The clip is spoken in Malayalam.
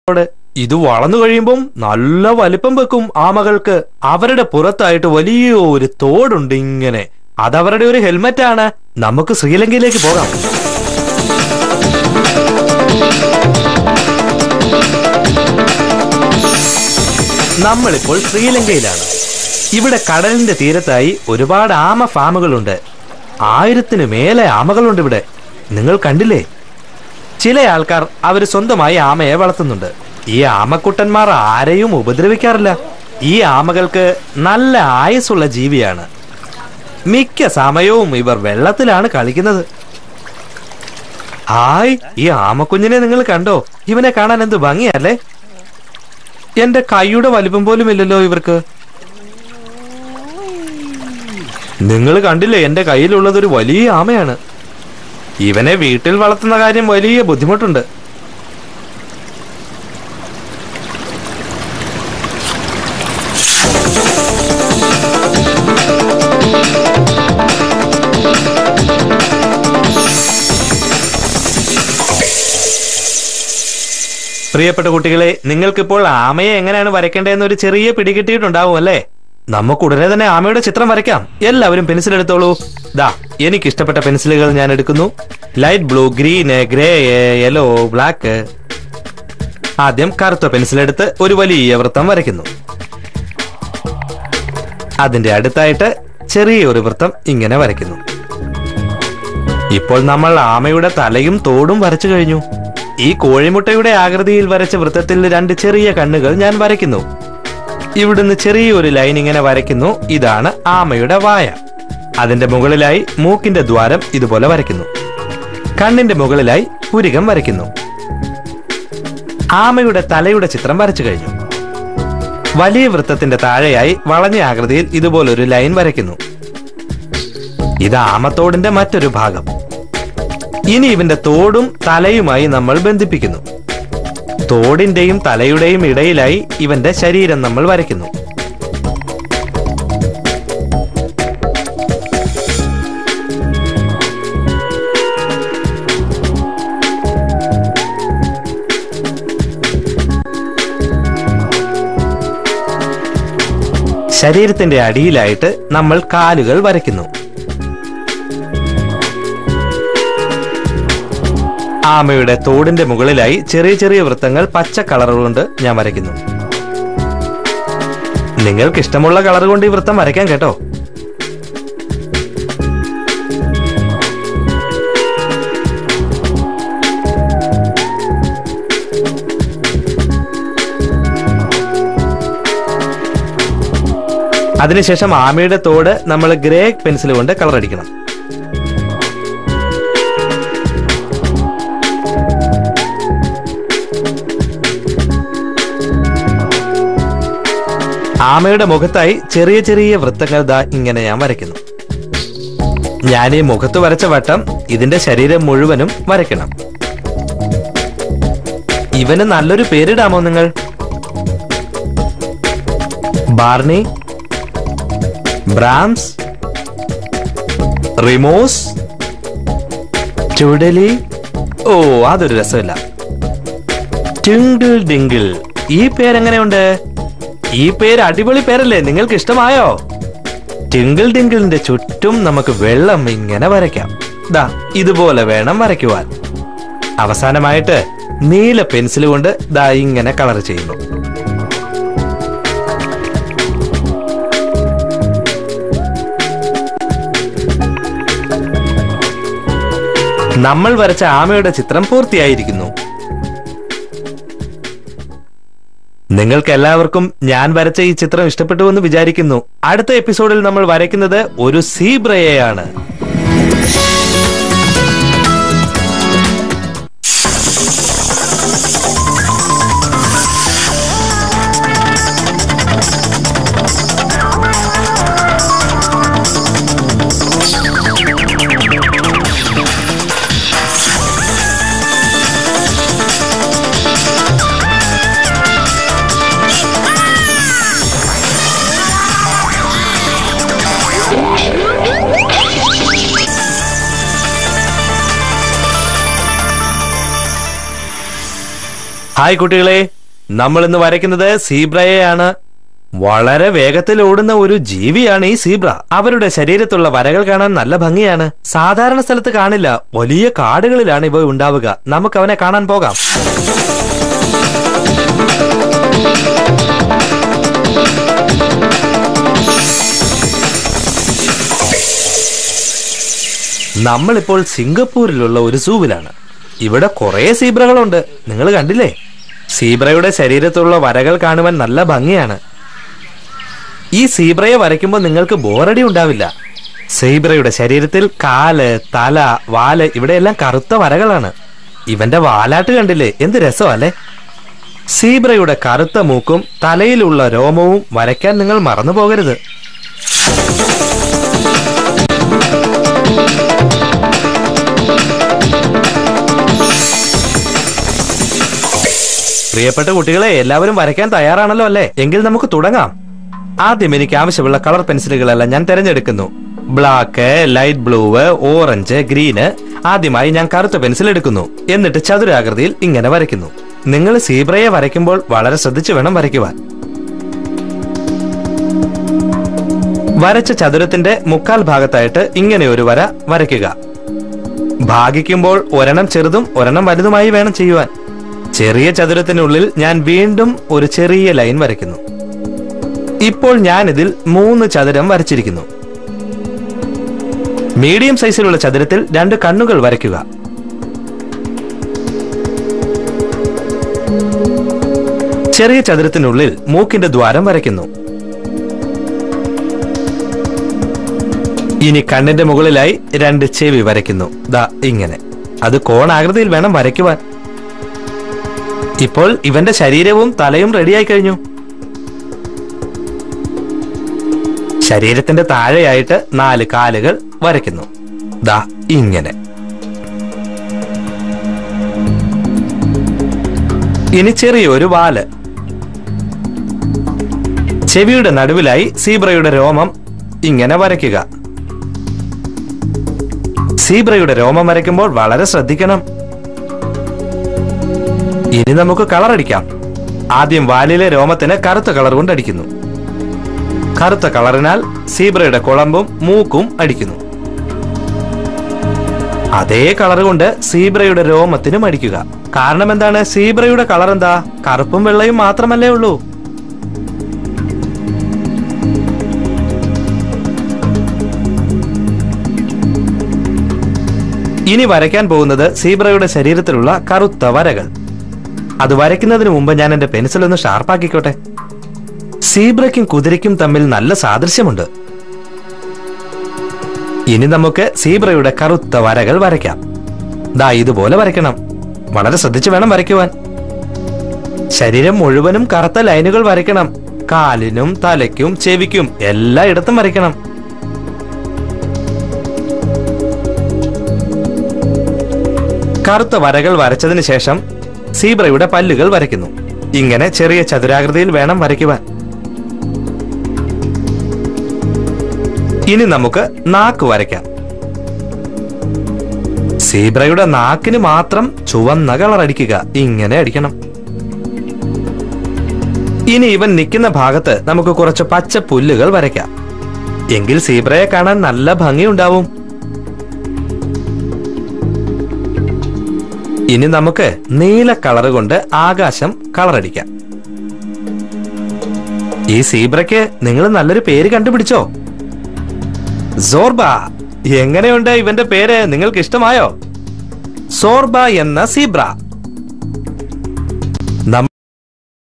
ോട് ഇത് വളർന്നു കഴിയുമ്പം നല്ല വലിപ്പം വെക്കും ആമകൾക്ക് അവരുടെ പുറത്തായിട്ട് വലിയ ഒരു തോടുണ്ട് ഇങ്ങനെ അതവരുടെ ഒരു ഹെൽമെറ്റ് ആണ് നമുക്ക് ശ്രീലങ്കയിലേക്ക് പോകാം നമ്മളിപ്പോൾ ശ്രീലങ്കയിലാണ് ഇവിടെ കടലിന്റെ തീരത്തായി ഒരുപാട് ആമ ഫാമുകളുണ്ട് ആയിരത്തിന് മേലെ ആമകളുണ്ട് ഇവിടെ നിങ്ങൾ കണ്ടില്ലേ ചില ആൾക്കാർ അവർ സ്വന്തമായി ആമയെ വളർത്തുന്നുണ്ട് ഈ ആമക്കുട്ടന്മാർ ആരെയും ഉപദ്രവിക്കാറില്ല ഈ ആമകൾക്ക് നല്ല ആയുസ്സുള്ള ജീവിയാണ് മിക്ക സമയവും ഇവർ വെള്ളത്തിലാണ് കളിക്കുന്നത് ഹായ് ഈ ആമക്കുഞ്ഞിനെ നിങ്ങൾ കണ്ടോ ഇവനെ കാണാൻ എന്ത് ഭംഗിയല്ലേ എന്റെ കൈയുടെ വലിപ്പം പോലും ഇല്ലല്ലോ ഇവർക്ക് നിങ്ങൾ കണ്ടില്ലേ എന്റെ കയ്യിലുള്ളത് ഒരു വലിയ ആമയാണ് ഇവനെ വീട്ടിൽ വളർത്തുന്ന കാര്യം വലിയ ബുദ്ധിമുട്ടുണ്ട് പ്രിയപ്പെട്ട കുട്ടികളെ നിങ്ങൾക്കിപ്പോൾ ആമയെ എങ്ങനെയാണ് വരയ്ക്കേണ്ടതെന്ന് ഒരു ചെറിയ പിടികിട്ടിയിട്ടുണ്ടാവും അല്ലേ നമുക്ക് ഉടനെ തന്നെ ആമയുടെ ചിത്രം വരയ്ക്കാം എല്ലാവരും പെൻസിൽ എടുത്തോളൂ ദാ എനിക്ക് ഇഷ്ടപ്പെട്ട പെൻസിലുകൾ ഞാൻ എടുക്കുന്നു light blue green grey yellow black ആദ്യം കറുത്ത പെൻസിൽ എടുത്ത് ഒരു വലിയ വൃത്തം വരയ്ക്കുന്നു അതിന്റെ അടുത്തായിട്ട് ചെറിയ ഒരു വൃത്തം ഇങ്ങനെ വരയ്ക്കുന്നു ഇപ്പോൾ നമ്മൾ ആമയുടെ തലയും തോടും വരച്ചു കഴിഞ്ഞു ഈ കോഴിമുട്ടയുടെ ആകൃതിയിൽ വരച്ച വൃത്തത്തിൽ രണ്ട് ചെറിയ കണ്ണുകൾ ഞാൻ വരയ്ക്കുന്നു ഇവിടുന്ന് ചെറിയൊരു ലൈൻ ഇങ്ങനെ വരയ്ക്കുന്നു ഇതാണ് ആമയുടെ വായ അതിന്റെ മുകളിലായി മൂക്കിന്റെ ദ്വാരം ഇതുപോലെ വരയ്ക്കുന്നു കണ്ണിന്റെ മുകളിലായി പുരികം വരയ്ക്കുന്നു ആമയുടെ തലയുടെ ചിത്രം വരച്ചു കഴിഞ്ഞു വലിയ വൃത്തത്തിന്റെ താഴെയായി വളഞ്ഞ ആകൃതിയിൽ ഇതുപോലൊരു ലൈൻ വരയ്ക്കുന്നു ഇത് ആമത്തോടിന്റെ മറ്റൊരു ഭാഗം ഇനി ഇവന്റെ തോടും തലയുമായി നമ്മൾ ബന്ധിപ്പിക്കുന്നു തോടിന്റെയും തലയുടെയും ഇടയിലായി ഇവന്റെ ശരീരം നമ്മൾ വരയ്ക്കുന്നു ശരീരത്തിന്റെ അടിയിലായിട്ട് നമ്മൾ കാലുകൾ വരയ്ക്കുന്നു ആമയുടെ തോടിന്റെ മുകളിലായി ചെറിയ ചെറിയ വൃത്തങ്ങൾ പച്ച കളർ കൊണ്ട് ഞാൻ വരയ്ക്കുന്നു നിങ്ങൾക്ക് ഇഷ്ടമുള്ള കളർ കൊണ്ട് ഈ വൃത്തം വരയ്ക്കാം കേട്ടോ അതിനുശേഷം ആമയുടെ തോട് നമ്മൾ ഗ്രേ പെൻസിൽ കൊണ്ട് കളർ അടിക്കണം ആമയുടെ മുഖത്തായി ചെറിയ ചെറിയ വൃത്തങ്ങൾ ദാ ഇങ്ങനെ ഞാൻ വരയ്ക്കുന്നു ഞാൻ ഈ മുഖത്ത് വരച്ച വട്ടം ഇതിന്റെ ശരീരം മുഴുവനും വരയ്ക്കണം ഇവന് നല്ലൊരു പേരിടാമോ നിങ്ങൾ ബാർണി ബ്രാംസ് റിമോസ് ചുടലി ഓ അതൊരു രസമില്ല ടിങ്കിൾ ഡിങ്കിൾ ഈ പേരെങ്ങനെയുണ്ട് ഈ പേര് അടിപൊളി പേരല്ലേ നിങ്ങൾക്ക് ഇഷ്ടമായോ ടിങ്കിൾ ഡിങ്കിളിന്റെ ചുറ്റും നമുക്ക് വെള്ളം ഇങ്ങനെ വരയ്ക്കാം ദാ ഇതുപോലെ വേണം വരയ്ക്കുവാൻ അവസാനമായിട്ട് നീല പെൻസിൽ കൊണ്ട് ദാ ഇങ്ങനെ കളർ ചെയ്യുന്നു നമ്മൾ വരച്ച ആമയുടെ ചിത്രം പൂർത്തിയായിരിക്കുന്നു നിങ്ങൾക്ക് എല്ലാവർക്കും ഞാൻ വരച്ച ഈ ചിത്രം ഇഷ്ടപ്പെട്ടു എന്ന് വിചാരിക്കുന്നു അടുത്ത എപ്പിസോഡിൽ നമ്മൾ വരയ്ക്കുന്നത് ഒരു സീബ്രയെയാണ് ഹായ് കുട്ടികളെ നമ്മൾ ഇന്ന് വരയ്ക്കുന്നത് സീബ്രയെയാണ് വളരെ വേഗത്തിൽ ഓടുന്ന ഒരു ജീവിയാണ് ഈ സീബ്ര അവരുടെ ശരീരത്തുള്ള വരകൾ കാണാൻ നല്ല ഭംഗിയാണ് സാധാരണ സ്ഥലത്ത് കാണില്ല വലിയ കാടുകളിലാണ് ഇവ ഉണ്ടാവുക നമുക്ക് അവനെ കാണാൻ പോകാം നമ്മളിപ്പോൾ സിംഗപ്പൂരിലുള്ള ഒരു സൂവിലാണ് ഇവിടെ കുറെ സീബ്രകളുണ്ട് നിങ്ങൾ കണ്ടില്ലേ സീബ്രയുടെ ശരീരത്തുള്ള വരകൾ കാണുവാൻ നല്ല ഭംഗിയാണ് ഈ സീബ്രയെ വരയ്ക്കുമ്പോൾ നിങ്ങൾക്ക് ബോറടി ഉണ്ടാവില്ല സീബ്രയുടെ ശരീരത്തിൽ കാല് തല വാല് ഇവിടെയെല്ലാം കറുത്ത വരകളാണ് ഇവന്റെ വാലാട്ട് കണ്ടില്ലേ എന്ത് രസമല്ലേ സീബ്രയുടെ കറുത്ത മൂക്കും തലയിലുള്ള രോമവും വരയ്ക്കാൻ നിങ്ങൾ മറന്നു പോകരുത് പ്രിയപ്പെട്ട കുട്ടികളെ എല്ലാവരും വരയ്ക്കാൻ തയ്യാറാണല്ലോ അല്ലേ എങ്കിൽ നമുക്ക് തുടങ്ങാം ആദ്യം എനിക്ക് ആവശ്യമുള്ള കളർ പെൻസിലുകളെല്ലാം ഞാൻ തിരഞ്ഞെടുക്കുന്നു black light blue orange green ആദ്യമായി ഞാൻ കറുത്ത പെൻസിൽ എടുക്കുന്നു എന്നിട്ട് ചതുരാകൃതിയിൽ ഇങ്ങനെ വരയ്ക്കുന്നു നിങ്ങൾ സീബ്രയെ വരയ്ക്കുമ്പോൾ വളരെ ശ്രദ്ധിച്ചു വേണം വരയ്ക്കുവാൻ വരച്ച ചതുരത്തിന്റെ മുക്കാൽ ഭാഗത്തായിട്ട് ഇങ്ങനെ ഒരു വര വരയ്ക്കുക ഭാഗിക്കുമ്പോൾ ഒരെണ്ണം ചെറുതും ഒരെണ്ണം വലുതുമായി വേണം ചെയ്യുവാൻ ചെറിയ ചതുരത്തിനുള്ളിൽ ഞാൻ വീണ്ടും ഒരു ചെറിയ ലൈൻ വരയ്ക്കുന്നു ഇപ്പോൾ ഞാൻ ഇതിൽ മൂന്ന് ചതുരം വരച്ചിരിക്കുന്നു മീഡിയം സൈസിലുള്ള ചതുരത്തിൽ രണ്ട് കണ്ണുകൾ വരയ്ക്കുക ചെറിയ ചതുരത്തിനുള്ളിൽ മൂക്കിന്റെ ദ്വാരം വരയ്ക്കുന്നു ഇനി കണ്ണിന്റെ മുകളിലായി രണ്ട് ചെവി വരയ്ക്കുന്നു ദാ ഇങ്ങനെ അത് കോണാകൃതിയിൽ വേണം വരയ്ക്കുവാൻ ഇപ്പോൾ ഇവന്റെ ശരീരവും തലയും റെഡിയായി കഴിഞ്ഞു ശരീരത്തിന്റെ താഴെയായിട്ട് നാല് കാലുകൾ വരയ്ക്കുന്നു ദാ ഇങ്ങനെ ഇനി ചെറിയൊരു വാല് ചെവിയുടെ നടുവിലായി സീബ്രയുടെ രോമം ഇങ്ങനെ വരയ്ക്കുക സീബ്രയുടെ രോമം വരയ്ക്കുമ്പോൾ വളരെ ശ്രദ്ധിക്കണം ഇനി നമുക്ക് കളർ അടിക്കാം ആദ്യം വാലിലെ രോമത്തിന് കറുത്ത കളർ കൊണ്ട് അടിക്കുന്നു കറുത്ത കളറിനാൽ സീബ്രയുടെ കുളമ്പും മൂക്കും അടിക്കുന്നു അതേ കളർ കൊണ്ട് സീബ്രയുടെ രോമത്തിനും അടിക്കുക കാരണം എന്താണ് സീബ്രയുടെ കളർ എന്താ കറുപ്പും വെള്ളയും മാത്രമല്ലേ ഉള്ളൂ ഇനി വരയ്ക്കാൻ പോകുന്നത് സീബ്രയുടെ ശരീരത്തിലുള്ള കറുത്ത വരകൾ അത് വരയ്ക്കുന്നതിന് മുമ്പ് ഞാൻ എന്റെ പെൻസിൽ ഒന്ന് ഷാർപ്പാക്കിക്കോട്ടെ സീബ്രയ്ക്കും കുതിരയ്ക്കും തമ്മിൽ നല്ല സാദൃശ്യമുണ്ട് ഇനി നമുക്ക് സീബ്രയുടെ കറുത്ത വരകൾ വരയ്ക്കാം ദാ ഇതുപോലെ വരയ്ക്കണം വളരെ ശ്രദ്ധിച്ചു വേണം വരയ്ക്കുവാൻ ശരീരം മുഴുവനും കറുത്ത ലൈനുകൾ വരയ്ക്കണം കാലിനും തലയ്ക്കും ചെവിക്കും എല്ലായിടത്തും വരയ്ക്കണം കറുത്ത വരകൾ വരച്ചതിന് ശേഷം സീബ്രയുടെ പല്ലുകൾ വരയ്ക്കുന്നു ഇങ്ങനെ ചെറിയ ചതുരാകൃതിയിൽ വേണം വരയ്ക്കുവാൻ ഇനി നമുക്ക് നാക്ക് വരയ്ക്കാം സീബ്രയുടെ നാക്കിന് മാത്രം ചുവന്ന കളർ അടിക്കുക ഇങ്ങനെ അടിക്കണം ഇനി ഇവൻ നിൽക്കുന്ന ഭാഗത്ത് നമുക്ക് കുറച്ച് പച്ച പുല്ലുകൾ വരയ്ക്കാം എങ്കിൽ സീബ്രയെ കാണാൻ നല്ല ഭംഗിയുണ്ടാവും ഇനി നമുക്ക് നീല കളർ കൊണ്ട് ആകാശം കളറടിക്കാം ഈ സീബ്രയ്ക്ക് നിങ്ങൾ നല്ലൊരു പേര് കണ്ടുപിടിച്ചോ സോർബ എങ്ങനെയുണ്ട് ഇവന്റെ പേര് നിങ്ങൾക്ക് ഇഷ്ടമായോ സോർബ എന്ന സീബ്ര